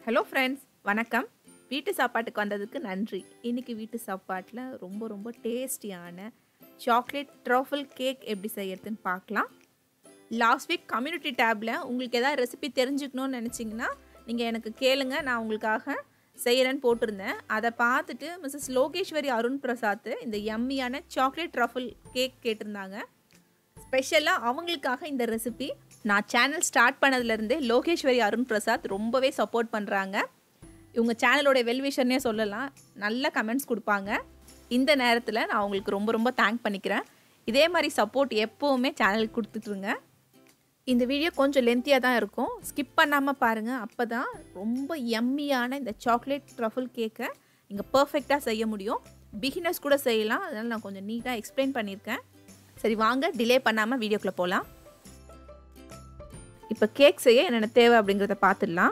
hello friends வணக்கம் வீட்டு சாப்பாட்டுக்கு வந்ததுக்கு நன்றி இன்னைக்கு வீட்டு சாப்பாட்டில் ரொம்ப ரொம்ப டேஸ்டியான சாக்லேட் ட்ரஃபிள் கேக் எப்படி செய்யறதுன்னு பார்க்கலாம் லாஸ்ட் வீக் கம்யூனிட்டி டேப்பில் உங்களுக்கு ஏதாவது ரெசிபி தெரிஞ்சுக்கணும்னு நினச்சிங்கன்னா நீங்கள் எனக்கு கேளுங்க நான் உங்களுக்காக செய்கிறேன்னு போட்டிருந்தேன் அதை பார்த்துட்டு மிஸ்ஸஸ் லோகேஸ்வரி அருண் பிரசாத் இந்த எம்மியான சாக்லேட் ட்ரஃபிள் கேக் கேட்டிருந்தாங்க ஸ்பெஷலாக அவங்களுக்காக இந்த ரெசிபி நான் சேனல் ஸ்டார்ட் பண்ணதுலேருந்தே லோகேஸ்வரி அருண் பிரசாத் ரொம்பவே சப்போர்ட் பண்ணுறாங்க இவங்க சேனலோட வெல்விஷர்னே சொல்லலாம் நல்ல கமெண்ட்ஸ் கொடுப்பாங்க இந்த நேரத்தில் நான் அவங்களுக்கு ரொம்ப ரொம்ப தேங்க் பண்ணிக்கிறேன் இதே மாதிரி சப்போர்ட் எப்போவுமே சேனலுக்கு கொடுத்துட்ருங்க இந்த வீடியோ கொஞ்சம் லென்த்தியாக தான் இருக்கும் ஸ்கிப் பண்ணாமல் பாருங்கள் அப்போ தான் ரொம்ப எம்மியான இந்த சாக்லேட் ட்ரஃபிள் கேக்கை நீங்கள் பர்ஃபெக்டாக செய்ய முடியும் பிகினர்ஸ் கூட செய்யலாம் அதனால் நான் கொஞ்சம் நீட்டாக எக்ஸ்பிளைன் பண்ணியிருக்கேன் சரி வாங்க டிலே பண்ணாமல் வீடியோக்குள்ளே போகலாம் இப்போ கேக் செய்ய என்னென்ன தேவை அப்படிங்கிறத பார்த்துடலாம்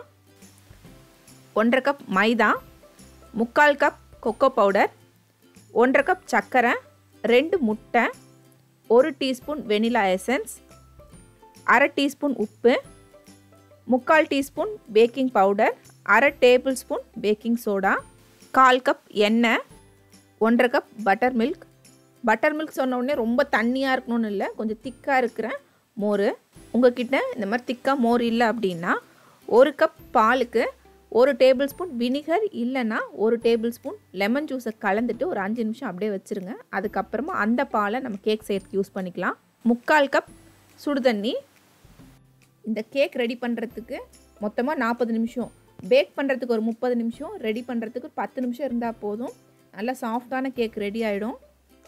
ஒன்றரை கப் மைதா முக்கால் கப் கொக்கோ பவுடர் ஒன்றரை கப் சர்க்கரை ரெண்டு முட்டை ஒரு டீஸ்பூன் வெனிலா எசன்ஸ் அரை டீஸ்பூன் உப்பு முக்கால் டீஸ்பூன் பேக்கிங் பவுடர் அரை டேபிள் ஸ்பூன் பேக்கிங் சோடா கால் கப் எண்ணெய் ஒன்றரை cup buttermilk buttermilk சொன்ன உடனே ரொம்ப தண்ணியாக இருக்கணும்னு இல்லை கொஞ்சம் திக்காக இருக்கிற மோர் உங்ககிட்ட இந்த மாதிரி திக்காக மோர் இல்லை அப்படின்னா ஒரு கப் பாலுக்கு ஒரு டேபிள் ஸ்பூன் வினிகர் இல்லைன்னா ஒரு டேபிள் ஸ்பூன் லெமன் ஜூஸை கலந்துட்டு ஒரு அஞ்சு நிமிஷம் அப்படியே வச்சுருங்க அதுக்கப்புறமா அந்த பாலை நம்ம கேக் செய்யறதுக்கு யூஸ் பண்ணிக்கலாம் முக்கால் கப் சுடு தண்ணி இந்த கேக் ரெடி பண்ணுறதுக்கு மொத்தமாக நாற்பது நிமிஷம் பேக் பண்ணுறதுக்கு ஒரு முப்பது நிமிஷம் ரெடி பண்ணுறதுக்கு ஒரு பத்து நிமிஷம் இருந்தால் போதும் நல்லா சாஃப்டான கேக் ரெடி ஆகிடும்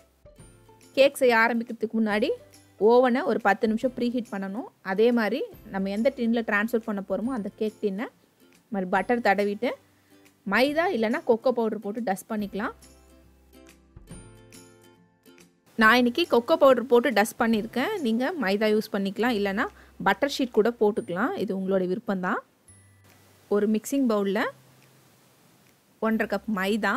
கேக் செய்ய ஆரம்பிக்கிறதுக்கு முன்னாடி ஓவனை ஒரு பத்து நிமிஷம் ப்ரீ ஹீட் பண்ணணும் அதே மாதிரி நம்ம எந்த டின்னில் ட்ரான்ஸ்ஃபர் பண்ண போகிறோமோ அந்த கேக் டின்னை மாதிரி பட்டர் தடவிட்டு மைதா இல்லைன்னா கொக்கோ பவுடர் போட்டு டஸ்ட் பண்ணிக்கலாம் நான் இன்றைக்கி கொக்கோ பவுடர் போட்டு டஸ்ட் பண்ணியிருக்கேன் நீங்கள் மைதா யூஸ் பண்ணிக்கலாம் இல்லைன்னா பட்டர் ஷீட் கூட போட்டுக்கலாம் இது உங்களோட விருப்பம்தான் ஒரு மிக்சிங் பவுலில் ஒன்றரை கப் மைதா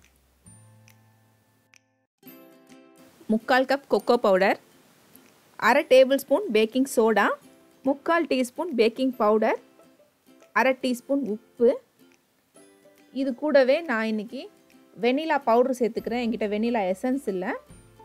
முக்கால் கப் கொக்கோ பவுடர் அரை டேபிள் ஸ்பூன் பேக்கிங் சோடா முக்கால் டீஸ்பூன் பேக்கிங் பவுடர் அரை டீஸ்பூன் உப்பு இது கூடவே நான் இன்றைக்கி வெனிலா பவுட்ரு சேர்த்துக்கிறேன் என்கிட்ட வெனிலா எசன்ஸ் இல்லை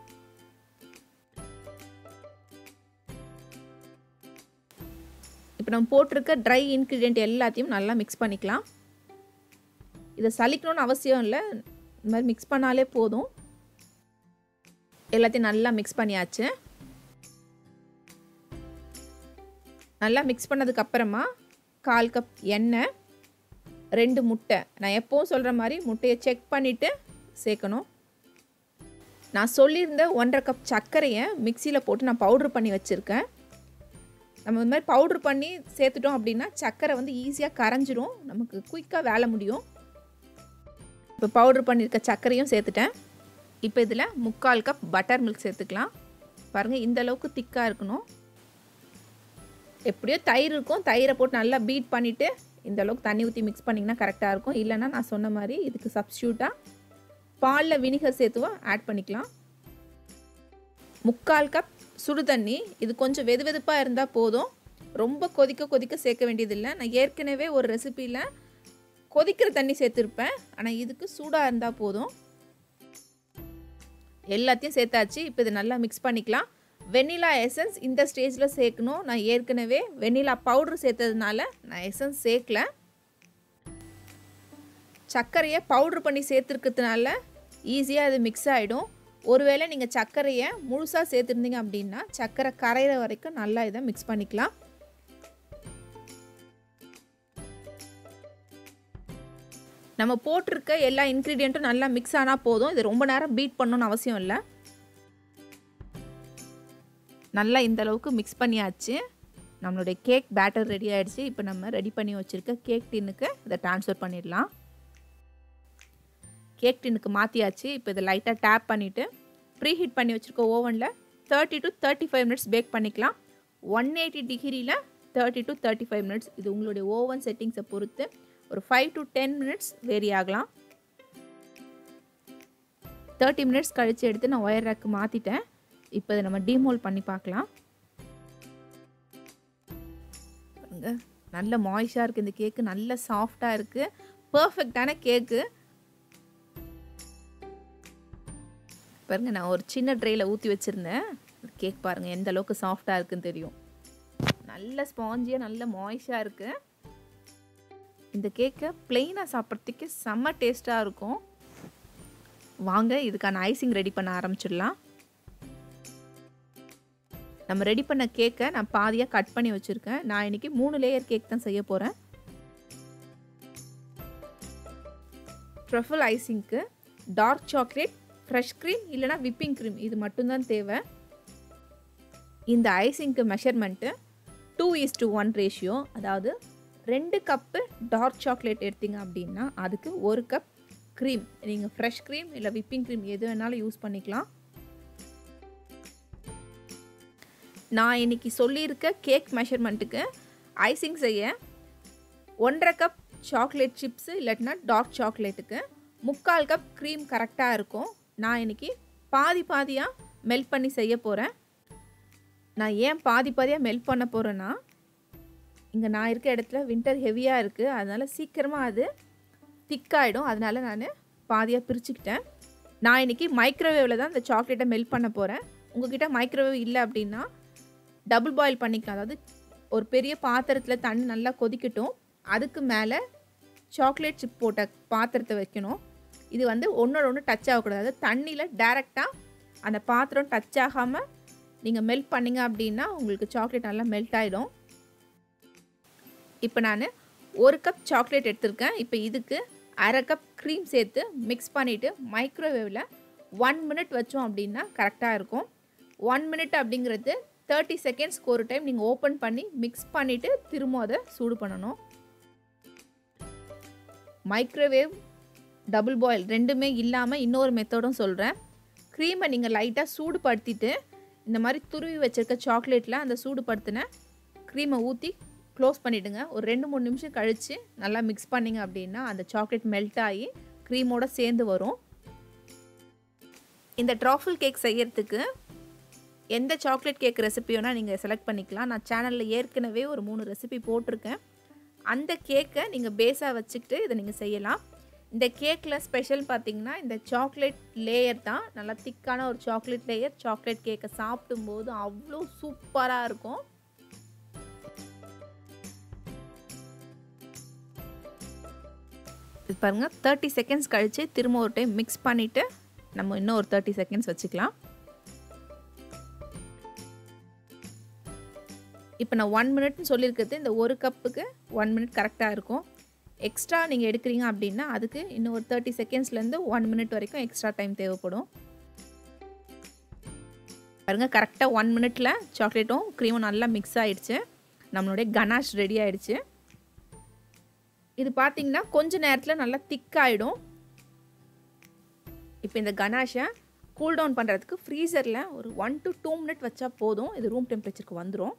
இப்போ நம்ம போட்டிருக்க ட்ரை இன்க்ரீடியண்ட் எல்லாத்தையும் நல்லா மிக்ஸ் பண்ணிக்கலாம் இதை சலிக்கணும்னு அவசியம் இல்லை இந்த மாதிரி மிக்ஸ் பண்ணாலே போதும் எல்லாத்தையும் நல்லா மிக்ஸ் பண்ணியாச்சு நல்லா மிக்ஸ் பண்ணதுக்கு அப்புறமா கால் கப் எண்ணெய் ரெண்டு முட்டை நான் எப்போவும் சொல்கிற மாதிரி முட்டையை செக் பண்ணிவிட்டு சேர்க்கணும் நான் சொல்லியிருந்த ஒன்றரை கப் சர்க்கரையை மிக்சியில் போட்டு நான் பவுட்ரு பண்ணி வச்சுருக்கேன் நம்ம இந்த மாதிரி பவுட்ரு பண்ணி சேர்த்துட்டோம் அப்படின்னா சர்க்கரை வந்து ஈஸியாக கரைஞ்சிரும் நமக்கு குயிக்காக வேலை முடியும் இப்போ பவுட்ரு பண்ணியிருக்க சர்க்கரையும் சேர்த்துட்டேன் இப்போ இதில் முக்கால் கப் பட்டர் மில்க் சேர்த்துக்கலாம் பாருங்கள் இந்த அளவுக்கு திக்காக இருக்கணும் எப்படியோ தயிர் இருக்கும் தயிரை போட்டு நல்லா பீட் பண்ணிவிட்டு இந்த அளவுக்கு தண்ணி ஊற்றி மிக்ஸ் பண்ணிங்கன்னா கரெக்டாக இருக்கும் இல்லைன்னா நான் சொன்ன மாதிரி இதுக்கு சப்ஸ்டியூட்டாக பாலில் வினிகர் சேர்த்துவா ஆட் பண்ணிக்கலாம் முக்கால் கப் சுடு தண்ணி இது கொஞ்சம் வெது வெதுப்பாக இருந்தால் போதும் ரொம்ப கொதிக்க கொதிக்க சேர்க்க வேண்டியதில்லை நான் ஏற்கனவே ஒரு ரெசிப்பியில் கொதிக்கிற தண்ணி சேர்த்துருப்பேன் ஆனால் இதுக்கு சூடாக இருந்தால் போதும் எல்லாத்தையும் சேர்த்தாச்சு இப்போ இதை நல்லா மிக்ஸ் பண்ணிக்கலாம் வெண்ணிலா எசன்ஸ் இந்த ஸ்டேஜில் சேர்க்கணும் நான் ஏற்கனவே வெண்ணிலா பவுட்ரு சேர்த்ததுனால நான் எசன்ஸ் சேர்க்கல சர்க்கரையை பவுட்ரு பண்ணி சேர்த்துருக்கிறதுனால ஈஸியாக அது மிக்ஸ் ஆகிடும் ஒருவேளை நீங்கள் சர்க்கரையை முழுசாக சேர்த்துருந்தீங்க அப்படின்னா சர்க்கரை கரையிற வரைக்கும் நல்லா இதை மிக்ஸ் பண்ணிக்கலாம் நம்ம போட்டிருக்க எல்லா இன்க்ரீடியண்ட்டும் நல்லா மிக்ஸ் ஆனால் போதும் இது ரொம்ப நேரம் பீட் பண்ணணும்னு அவசியம் இல்லை நல்லா இந்த அளவுக்கு மிக்ஸ் பண்ணியாச்சு நம்மளுடைய கேக் பேட்டர் ரெடி ஆகிடுச்சு இப்போ நம்ம ரெடி பண்ணி வச்சுருக்க கேக் டின்னுக்கு இதை ட்ரான்ஸ்ஃபர் பண்ணிடலாம் கேக் டின்னுக்கு மாற்றியாச்சு இப்போ இதை லைட்டாக டேப் பண்ணிவிட்டு ப்ரீ ஹீட் பண்ணி வச்சுருக்க ஓவனில் thirty to thirty five minutes bake பண்ணிக்கலாம் ஒன் எயிட்டி டிகிரியில் thirty to thirty five minutes இது உங்களுடைய ஓவன் செட்டிங்ஸை பொறுத்து ஒரு five to ten minutes vary ஆகலாம் தேர்ட்டி மினிட்ஸ் கழித்து எடுத்து நான் ஒயர் ரேக்கு மாற்றிட்டேன் இப்போ இதை நம்ம டீமோல் பண்ணி பார்க்கலாம் பாருங்க நல்ல மாய்ஸாக இருக்குது இந்த கேக்கு நல்ல சாஃப்டாக இருக்குது பர்ஃபெக்டான கேக்கு பாருங்க நான் ஒரு சின்ன ட்ரேயில் ஊற்றி வச்சுருந்தேன் கேக் பாருங்கள் எந்த அளவுக்கு சாஃப்டாக இருக்குன்னு தெரியும் நல்ல ஸ்பாஞ்சியாக நல்ல மாய்ஸாக இருக்குது இந்த கேக்கை பிளெயினாக சாப்பிட்றதுக்கு செம்ம டேஸ்ட்டாக இருக்கும் வாங்க இதுக்கான ஐசிங் ரெடி பண்ண ஆரம்பிச்சிடலாம் நம்ம ரெடி பண்ண கேக்கை நான் பாதியாக கட் பண்ணி வச்சுருக்கேன் நான் இன்றைக்கி மூணு லேயர் கேக் தான் செய்ய போகிறேன் ட்ரஃபிள் ஐசிங்க்கு டார்க் சாக்லேட் ஃப்ரெஷ் க்ரீம் இல்லைனா விப்பிங் க்ரீம் இது மட்டும்தான் தேவை இந்த ஐசிங்க்கு measurement two is to one ratio அதாவது ரெண்டு கப்பு டார்க் சாக்லேட் எடுத்தீங்க அப்படின்னா அதுக்கு ஒரு கப் க்ரீம் நீங்கள் ஃப்ரெஷ் க்ரீம் இல்லை விப்பிங் க்ரீம் எது வேணாலும் யூஸ் பண்ணிக்கலாம் நான் இன்னைக்கு சொல்லியிருக்க கேக் மெஷர்மெண்ட்டுக்கு ஐசிங் செய்ய ஒன்றரை கப் சாக்லேட் சிப்ஸு இல்லாட்டினா டார்க் சாக்லேட்டுக்கு முக்கால் கப் க்ரீம் கரெக்டாக இருக்கும் நான் இன்னைக்கு பாதி பாதியாக மெல்ட் பண்ணி செய்ய போகிறேன் நான் ஏன் பாதி பாதியாக மெல்ட் பண்ண போகிறேன்னா இங்கே நான் இருக்க இடத்துல வின்டர் ஹெவியாக இருக்குது அதனால் சீக்கிரமாக அது திக்காயிடும் அதனால் நான் பாதியாக பிரிச்சுக்கிட்டேன் நான் இன்றைக்கி மைக்ரோவேவில் தான் இந்த சாக்லேட்டை மெல்ட் பண்ண போகிறேன் உங்ககிட்ட மைக்ரோவேவ் இல்லை அப்படின்னா டபுள் பாயில் பண்ணிக்கலாம் அதாவது ஒரு பெரிய பாத்திரத்தில் தண்ணி நல்லா கொதிக்கட்டும் அதுக்கு மேலே சாக்லேட் சிப் போட்ட பாத்திரத்தை வைக்கணும் இது வந்து ஒன்றோட ஒன்று டச் ஆகக்கூடாது அதாவது தண்ணியில் டேரெக்டாக அந்த பாத்திரம் டச் ஆகாமல் நீங்கள் மெல்ட் பண்ணிங்க அப்படின்னா உங்களுக்கு சாக்லேட் நல்லா மெல்ட் ஆகிடும் இப்போ நான் ஒரு கப் சாக்லேட் எடுத்திருக்கேன் இப்போ இதுக்கு அரை கப் க்ரீம் சேர்த்து மிக்ஸ் பண்ணிவிட்டு மைக்ரோவேவில் ஒன் மினிட் வச்சோம் அப்படின்னா கரெக்டாக இருக்கும் ஒன் மினிட் அப்படிங்கிறது தேர்ட்டி செகண்ட்ஸ்க்கு ஒரு டைம் நீங்கள் ஓப்பன் பண்ணி மிக்ஸ் பண்ணிவிட்டு திரும்ப அதை சூடு பண்ணணும் மைக்ரோவேவ் டபுள் பாயில் ரெண்டுமே இல்லாமல் இன்னொரு மெத்தடும் சொல்கிறேன் க்ரீமை நீங்கள் லைட்டாக சூடுபடுத்திட்டு இந்த மாதிரி துருவி வச்சுருக்க சாக்லேட்டில் அந்த சூடுபடுத்தின க்ரீமை ஊற்றி க்ளோஸ் பண்ணிவிடுங்க ஒரு ரெண்டு மூணு நிமிஷம் கழித்து நல்லா மிக்ஸ் பண்ணிங்க அப்படின்னா அந்த சாக்லேட் மெல்ட் ஆகி க்ரீமோட சேர்ந்து வரும் இந்த ட்ராஃபிள் கேக் செய்யறதுக்கு எந்த சாக்லேட் கேக் ரெசிபி வேணால் நீங்கள் செலக்ட் பண்ணிக்கலாம் நான் சேனலில் ஏற்கனவே ஒரு மூணு ரெசிபி போட்டிருக்கேன் அந்த கேக்கை நீங்கள் பேஸாக வச்சுக்கிட்டு இதை நீங்கள் செய்யலாம் இந்த கேக்கில் ஸ்பெஷல் பார்த்தீங்கன்னா இந்த சாக்லேட் லேயர் தான் நல்லா திக்கான ஒரு சாக்லேட் லேயர் சாக்லேட் கேக்கை சாப்பிடும்போது அவ்வளோ சூப்பராக இருக்கும் இது பாருங்கள் தேர்ட்டி செகண்ட்ஸ் கழித்து திரும்ப ஒரு டைம் மிக்ஸ் பண்ணிவிட்டு நம்ம இன்னும் ஒரு தேர்ட்டி செகண்ட்ஸ் வச்சுக்கலாம் இப்போ நான் ஒன் மினிட்னு சொல்லியிருக்கிறது இந்த ஒரு கப்புக்கு ஒன் மினிட் கரெக்டாக இருக்கும் எக்ஸ்ட்ரா நீங்கள் எடுக்கிறீங்க அப்படின்னா அதுக்கு இன்னும் ஒரு தேர்ட்டி செகண்ட்ஸ்லேருந்து ஒன் மினிட் வரைக்கும் எக்ஸ்ட்ரா டைம் தேவைப்படும் பாருங்கள் கரெக்டாக ஒன் மினிட்ல சாக்லேட்டும் க்ரீமும் நல்லா மிக்ஸ் ஆகிடுச்சு நம்மளுடைய கனாஷ் ரெடி ஆகிடுச்சு இது பார்த்தீங்கன்னா கொஞ்ச நேரத்தில் நல்லா திக்காயிடும் இப்போ இந்த கனாஷை கூல் டவுன் பண்ணுறதுக்கு ஃப்ரீசரில் ஒரு ஒன் டு டூ மினிட் வச்சா போதும் இது ரூம் டெம்பரேச்சருக்கு வந்துடும்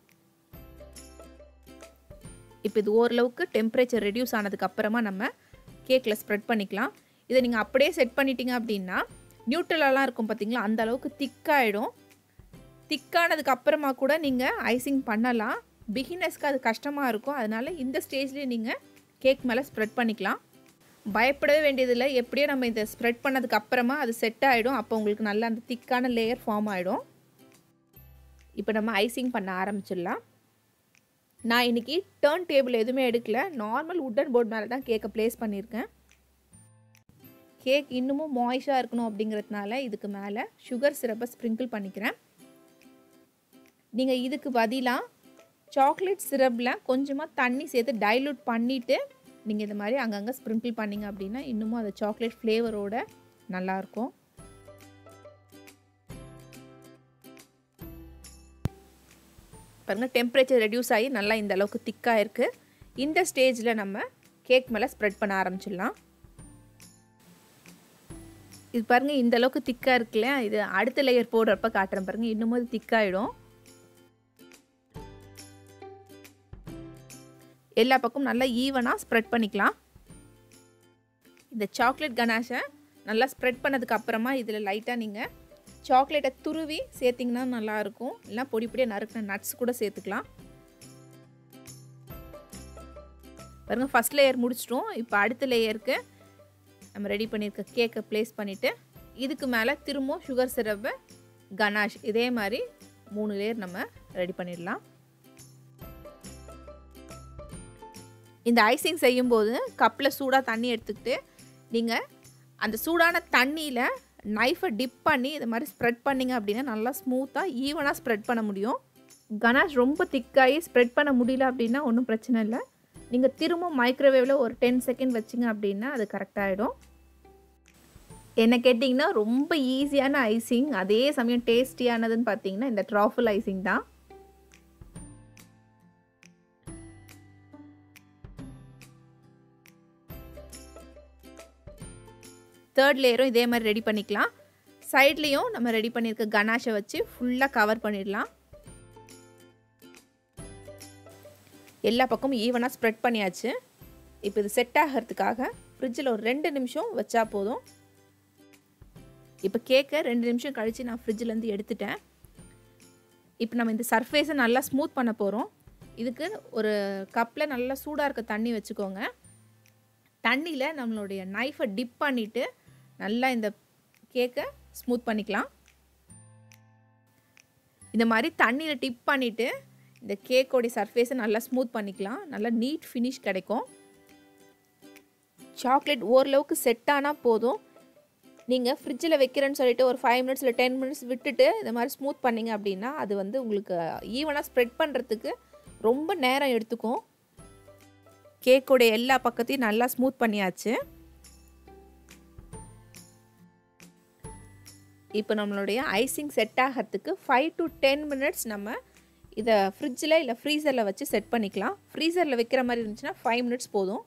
இப்போ இது ஓரளவுக்கு டெம்பரேச்சர் ரெடியூஸ் ஆனதுக்கு அப்புறமா நம்ம கேக்கில் ஸ்ப்ரெட் பண்ணிக்கலாம் இதை நீங்கள் அப்படியே செட் பண்ணிட்டீங்க அப்படின்னா நியூட்ரலாலாம் இருக்கும் பார்த்தீங்களா அந்த அளவுக்கு திக்காயிடும் திக்கானதுக்கு அப்புறமா கூட நீங்கள் ஐசிங் பண்ணலாம் பிகினர்ஸ்க்கு அது கஷ்டமாக இருக்கும் அதனால் இந்த ஸ்டேஜ்லேயே நீங்கள் கேக் மேலே ஸ்ப்ரெட் பண்ணிக்கலாம் பயப்படவே வேண்டியதில்லை எப்படியோ நம்ம இதை ஸ்ப்ரெட் பண்ணதுக்கு அப்புறமா அது செட் ஆகிடும் அப்போ உங்களுக்கு நல்ல அந்த திக்கான லேயர் ஃபார்ம் ஆகிடும் இப்போ நம்ம ஐசிங் பண்ண ஆரம்பிச்சிடலாம் நான் இன்றைக்கி டேர்ன் டேபிள் எதுவுமே எடுக்கல நார்மல் உட்டன் போர்ட் மேலே தான் கேக்கை ப்ளேஸ் பண்ணியிருக்கேன் கேக் இன்னமும் மாய்ஸாக இருக்கணும் அப்படிங்கிறதுனால இதுக்கு மேலே சுகர் சிரப்பை ஸ்ப்ரிங்கிள் பண்ணிக்கிறேன் நீங்கள் இதுக்கு பதிலாக சாக்லேட் சிரப்பில் கொஞ்சமாக தண்ணி சேர்த்து டைலூட் பண்ணிவிட்டு நீங்கள் இந்த மாதிரி அங்கங்கே ஸ்ப்ரிங்கிள் பண்ணிங்க அப்படின்னா இன்னமும் அந்த சாக்லேட் ஃப்ளேவரோட நல்லாயிருக்கும் பாருங்கள் டெம்பரேச்சர் ரெடியூஸ் ஆகி நல்லா இந்த அளவுக்கு திக்காக இருக்குது இந்த ஸ்டேஜில் நம்ம கேக் மேலே ஸ்ப்ரெட் பண்ண ஆரம்பிச்சிடலாம் இது பாருங்கள் இந்த அளவுக்கு திக்காக இருக்குல்ல இது அடுத்த லேயர் போடுறப்ப காட்டுறேன் பாருங்கள் இன்னமும் அது திக்காயிடும் எல்லா பக்கமும் நல்லா ஈவனாக ஸ்ப்ரெட் பண்ணிக்கலாம் இந்த சாக்லேட் கனாஷை நல்லா ஸ்ப்ரெட் பண்ணதுக்கு அப்புறமா இதில் லைட்டாக நீங்கள் சாக்லேட்டை துருவி சேர்த்திங்கன்னா நல்லாயிருக்கும் இல்லைனா பொடி பொடியாக நறுக்கின நட்ஸ் கூட சேர்த்துக்கலாம் பாருங்கள் ஃபஸ்ட் லேயர் முடிச்சிட்டோம் இப்போ அடுத்த லேயருக்கு நம்ம ரெடி பண்ணியிருக்க கேக்கை ப்ளேஸ் பண்ணிவிட்டு இதுக்கு மேலே திரும்பவும் சுகர் சிரப்பு கனாஷ் இதே மாதிரி மூணு லேயர் நம்ம ரெடி பண்ணிடலாம் இந்த ஐசிங் செய்யும்போது கப்பில் சூடாக தண்ணி எடுத்துக்கிட்டு நீங்கள் அந்த சூடான தண்ணியில் நைஃபை டிப் பண்ணி இது மாதிரி ஸ்ப்ரெட் பண்ணிங்க அப்படின்னா நல்லா ஸ்மூத்தாக ஈவனாக ஸ்ப்ரெட் பண்ண முடியும் கனாஷ் ரொம்ப திக்காகி ஸ்ப்ரெட் பண்ண முடியல அப்படின்னா ஒன்றும் பிரச்சனை இல்லை நீங்கள் திரும்ப மைக்ரோவேவில் ஒரு டென் செகண்ட் வச்சிங்க அப்படின்னா அது கரெக்டாகிடும் என்ன கேட்டிங்கன்னா ரொம்ப ஈஸியான ஐசிங் அதே சமயம் டேஸ்டியானதுன்னு பார்த்தீங்கன்னா இந்த ட்ராஃபிள் ஐசிங் தான் தேர்ட் லேயரும் இதே மாதிரி ரெடி பண்ணிக்கலாம் சைட்லேயும் நம்ம ரெடி பண்ணியிருக்க கனாஷை வச்சு ஃபுல்லாக கவர் பண்ணிடலாம் எல்லா பக்கமும் ஈவனாக ஸ்ப்ரெட் பண்ணியாச்சு இப்போ இது செட் ஆகிறதுக்காக ஃப்ரிட்ஜில் ஒரு ரெண்டு நிமிஷம் வச்சா போதும் இப்போ கேக்கை ரெண்டு நிமிஷம் கழித்து நான் ஃப்ரிட்ஜிலேருந்து எடுத்துட்டேன் இப்போ நம்ம இந்த சர்ஃபேஸை நல்லா ஸ்மூத் பண்ண போகிறோம் இதுக்கு ஒரு கப்பில் நல்லா சூடாக இருக்க தண்ணி வச்சுக்கோங்க தண்ணியில் நம்மளுடைய நைஃபை டிப் பண்ணிவிட்டு நல்லா இந்த கேக்கை ஸ்மூத் பண்ணிக்கலாம் இந்த மாதிரி தண்ணியில் டிப் பண்ணிவிட்டு இந்த கேக்கோடைய சர்ஃபேஸை நல்லா ஸ்மூத் பண்ணிக்கலாம் நல்லா நீட் ஃபினிஷ் கிடைக்கும் சாக்லேட் ஓரளவுக்கு செட் ஆனால் போதும் நீங்கள் ஃப்ரிட்ஜில் வைக்கிறேன்னு சொல்லிட்டு ஒரு ஃபைவ் மினிட்ஸ் இல்லை டென் மினிட்ஸ் விட்டுட்டு இந்த மாதிரி ஸ்மூத் பண்ணிங்க அப்படின்னா அது வந்து உங்களுக்கு ஈவனாக ஸ்ப்ரெட் பண்ணுறதுக்கு ரொம்ப நேரம் எடுத்துக்கும் கேக்கோடைய எல்லா பக்கத்தையும் நல்லா ஸ்மூத் பண்ணியாச்சு இப்போ நம்மளுடைய ஐசிங் செட் ஆகிறதுக்கு ஃபைவ் டு டென் மினிட்ஸ் நம்ம இதை ஃப்ரிட்ஜில் இல்லை ஃப்ரீசரில் வச்சு செட் பண்ணிக்கலாம் ஃப்ரீசரில் வைக்கிற மாதிரி இருந்துச்சுன்னா ஃபைவ் மினிட்ஸ் போதும்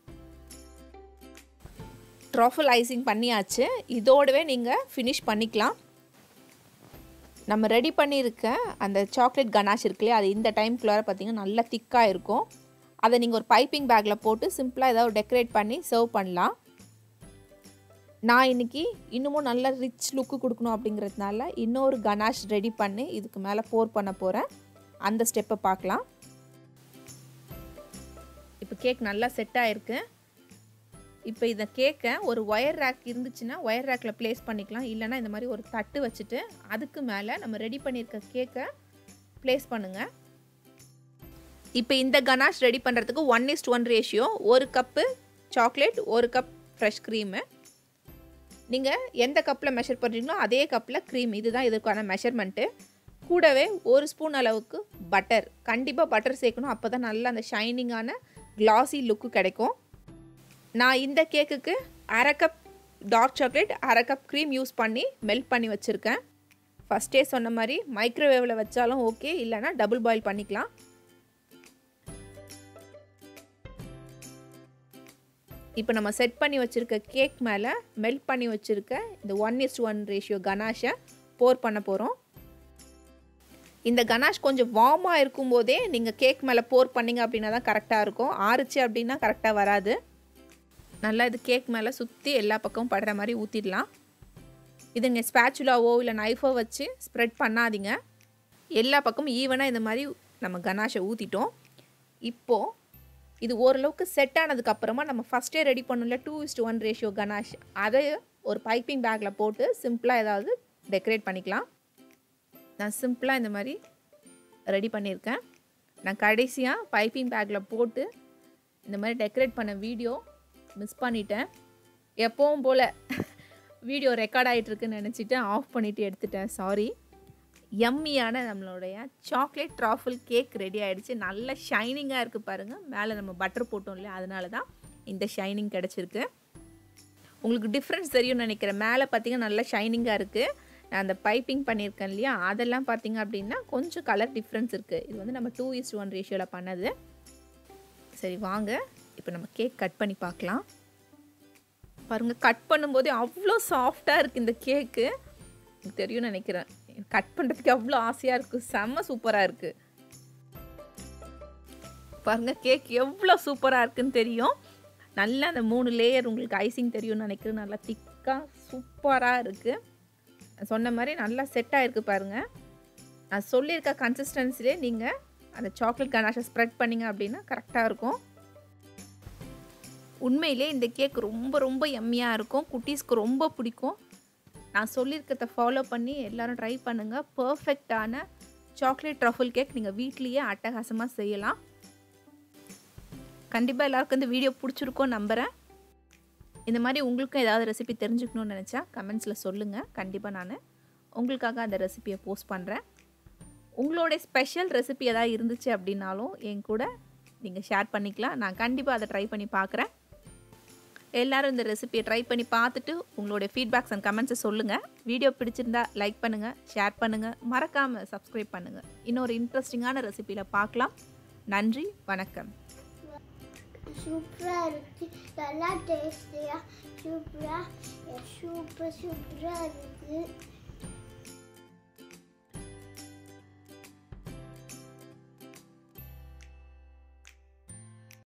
ட்ராஃபிள் ஐசிங் பண்ணியாச்சு இதோடவே நீங்கள் ஃபினிஷ் பண்ணிக்கலாம் நம்ம ரெடி பண்ணியிருக்க அந்த சாக்லேட் கனாஷ் இருக்கு இல்லையா அது இந்த டைம்குள்ளார பார்த்தீங்கன்னா நல்லா திக்காக இருக்கும் அதை நீங்கள் ஒரு பைப்பிங் பேக்கில் போட்டு சிம்பிளாக ஏதாவது டெக்கரேட் பண்ணி சர்வ் பண்ணலாம் நான் இன்றைக்கி இன்னமும் நல்ல ரிச் லுக்கு கொடுக்கணும் அப்படிங்கிறதுனால இன்னொரு கனாஷ் ரெடி பண்ணி இதுக்கு மேலே போர் பண்ண போகிறேன் அந்த ஸ்டெப்பை பார்க்கலாம் இப்போ கேக் நல்லா செட் ஆகிருக்கு இப்போ இந்த கேக்கை ஒரு ஒயர் ரேக் இருந்துச்சுன்னா ஒயர் ரேக்கில் ப்ளேஸ் பண்ணிக்கலாம் இல்லைனா இந்த மாதிரி ஒரு தட்டு வச்சுட்டு அதுக்கு மேலே நம்ம ரெடி பண்ணியிருக்க கேக்கை ப்ளேஸ் பண்ணுங்கள் இப்போ இந்த கனாஷ் ரெடி பண்ணுறதுக்கு ஒன் இஸ்ட் ஒன் ரேஷியோ ஒரு கப்பு சாக்லேட் ஒரு கப் ஃப்ரெஷ் க்ரீமு நீங்கள் எந்த கப்பில் மெஷர் பண்ணுறீங்களோ அதே கப்பில் க்ரீம் இதுதான் இதுக்கான மெஷர்மெண்ட்டு கூடவே ஒரு ஸ்பூன் அளவுக்கு பட்டர் கண்டிப்பாக பட்டர் சேர்க்கணும் அப்போ தான் நல்லா அந்த ஷைனிங்கான கிளாஸி லுக்கு கிடைக்கும் நான் இந்த கேக்குக்கு அரை கப் டார்க் சாக்லேட் அரை கப் க்ரீம் யூஸ் பண்ணி மெல்ட் பண்ணி வச்சுருக்கேன் ஃபஸ்ட்டே சொன்ன மாதிரி மைக்ரோவேவில் வச்சாலும் ஓகே இல்லைனா டபுள் பாயில் பண்ணிக்கலாம் இப்போ நம்ம செட் பண்ணி வச்சுருக்க கேக் மேலே மெல்ட் பண்ணி வச்சுருக்க இந்த ஒன் இஸ்ட் ஒன் ரேஷியோ கனாஷை போர் பண்ண போகிறோம் இந்த கனாஷ் கொஞ்சம் வார்மாக இருக்கும்போதே நீங்கள் கேக் மேலே போர் பண்ணிங்க அப்படின்னா தான் கரெக்டாக இருக்கும் ஆறுச்சு அப்படின்னா கரெக்டாக வராது நல்லா இது கேக் மேலே சுற்றி எல்லா பக்கமும் படுற மாதிரி ஊற்றிடலாம் இது நீங்கள் ஸ்பேச்சுலாவோ இல்லை நைஃபோ வச்சு ஸ்ப்ரெட் பண்ணாதீங்க எல்லா பக்கமும் ஈவனாக இந்த மாதிரி நம்ம கனாஷை ஊற்றிட்டோம் இப்போது இது ஓரளவுக்கு செட் ஆனதுக்கப்புறமா நம்ம ஃபஸ்ட்டே ரெடி பண்ணல two is to one ratio ganache அதை ஒரு பைப்பிங் பேக்கில் போட்டு சிம்பிளாக ஏதாவது டெக்கரேட் பண்ணிக்கலாம் நான் சிம்பிளாக இந்த மாதிரி ரெடி பண்ணியிருக்கேன் நான் கடைசியாக பைப்பிங் பேக்கில் போட்டு இந்த மாதிரி டெக்கரேட் பண்ண வீடியோ மிஸ் பண்ணிட்டேன் எப்பவும் போல் வீடியோ ரெக்கார்ட் ஆகிட்டுருக்குன்னு நினச்சிட்டு ஆஃப் பண்ணிவிட்டு எடுத்துட்டேன் சாரி எம்மியான நம்மளுடைய சாக்லேட் ட்ராஃபிள் கேக் ரெடி ஆகிடுச்சு நல்ல ஷைனிங்காக இருக்குது பாருங்கள் மேலே நம்ம பட்டர் போட்டோம் இல்லையா அதனால தான் இந்த ஷைனிங் கிடச்சிருக்கு உங்களுக்கு டிஃப்ரென்ஸ் தெரியும்னு நினைக்கிறேன் மேலே பார்த்தீங்கன்னா நல்லா ஷைனிங்காக இருக்குது நான் அந்த பைப்பிங் பண்ணியிருக்கேன் இல்லையா அதெல்லாம் பார்த்தீங்க அப்படின்னா கொஞ்சம் கலர் டிஃப்ரென்ஸ் இருக்குது இது வந்து நம்ம டூ இஸ்ட் ஒன் ரேஷியோவில் பண்ணது சரி வாங்க இப்போ நம்ம கேக் கட் பண்ணி பார்க்கலாம் பாருங்கள் கட் பண்ணும்போதே அவ்வளோ சாஃப்டாக இருக்குது இந்த கேக்கு எனக்கு தெரியும்னு நினைக்கிறேன் கட் பண்ணுறதுக்கு அவ்வளோ ஆசையாக இருக்குது செம்ம சூப்பராக இருக்குது பாருங்கள் கேக் எவ்வளோ சூப்பராக இருக்குன்னு தெரியும் நல்லா அந்த மூணு லேயர் உங்களுக்கு ஐசிங் தெரியும்னு நினைக்கிறேன் நல்லா திக்காக சூப்பராக இருக்குது சொன்ன மாதிரி நல்லா செட் ஆகிருக்கு பாருங்கள் நான் சொல்லியிருக்க கன்சிஸ்டன்சிலே நீங்கள் அந்த சாக்லேட் கனாஷை ஸ்ப்ரெட் பண்ணிங்க அப்படின்னா கரெக்டாக இருக்கும் உண்மையிலே இந்த கேக் ரொம்ப ரொம்ப எம்மியாக இருக்கும் குட்டீஸ்க்கு ரொம்ப பிடிக்கும் நான் சொல்லியிருக்கிறத ஃபாலோ பண்ணி எல்லாரும் ட்ரை பண்ணுங்கள் பர்ஃபெக்டான சாக்லேட் ட்ரஃபிள் கேக் நீங்கள் வீட்லேயே அட்டகாசமாக செய்யலாம் கண்டிப்பாக எல்லாருக்கும் இந்த வீடியோ பிடிச்சிருக்கோம் நம்புகிறேன் இந்த மாதிரி உங்களுக்கும் ஏதாவது ரெசிபி தெரிஞ்சுக்கணும்னு நினச்சா கமெண்ட்ஸில் சொல்லுங்கள் கண்டிப்பாக நான் உங்களுக்காக அந்த ரெசிபியை போஸ்ட் பண்ணுறேன் உங்களோட ஸ்பெஷல் ரெசிபி ஏதாவது இருந்துச்சு அப்படின்னாலும் என் கூட நீங்கள் ஷேர் பண்ணிக்கலாம் நான் கண்டிப்பாக அதை ட்ரை பண்ணி பார்க்குறேன் எல்லோரும் இந்த ரெசிபியை ட்ரை பண்ணி பார்த்துட்டு உங்களுடைய ஃபீட்பேக்ஸ் அண்ட் கமெண்ட்ஸை சொல்லுங்கள் வீடியோ பிடிச்சிருந்தா லைக் பண்ணுங்கள் ஷேர் பண்ணுங்கள் மறக்காமல் சப்ஸ்கிரைப் பண்ணுங்கள் இன்னொரு இன்ட்ரெஸ்டிங்கான ரெசிபியில் பார்க்கலாம் நன்றி வணக்கம் சூப்பராக இருக்கு நல்லா டேஸ்டியாக சூப்பராக சூப்பர் சூப்பராக இருக்குது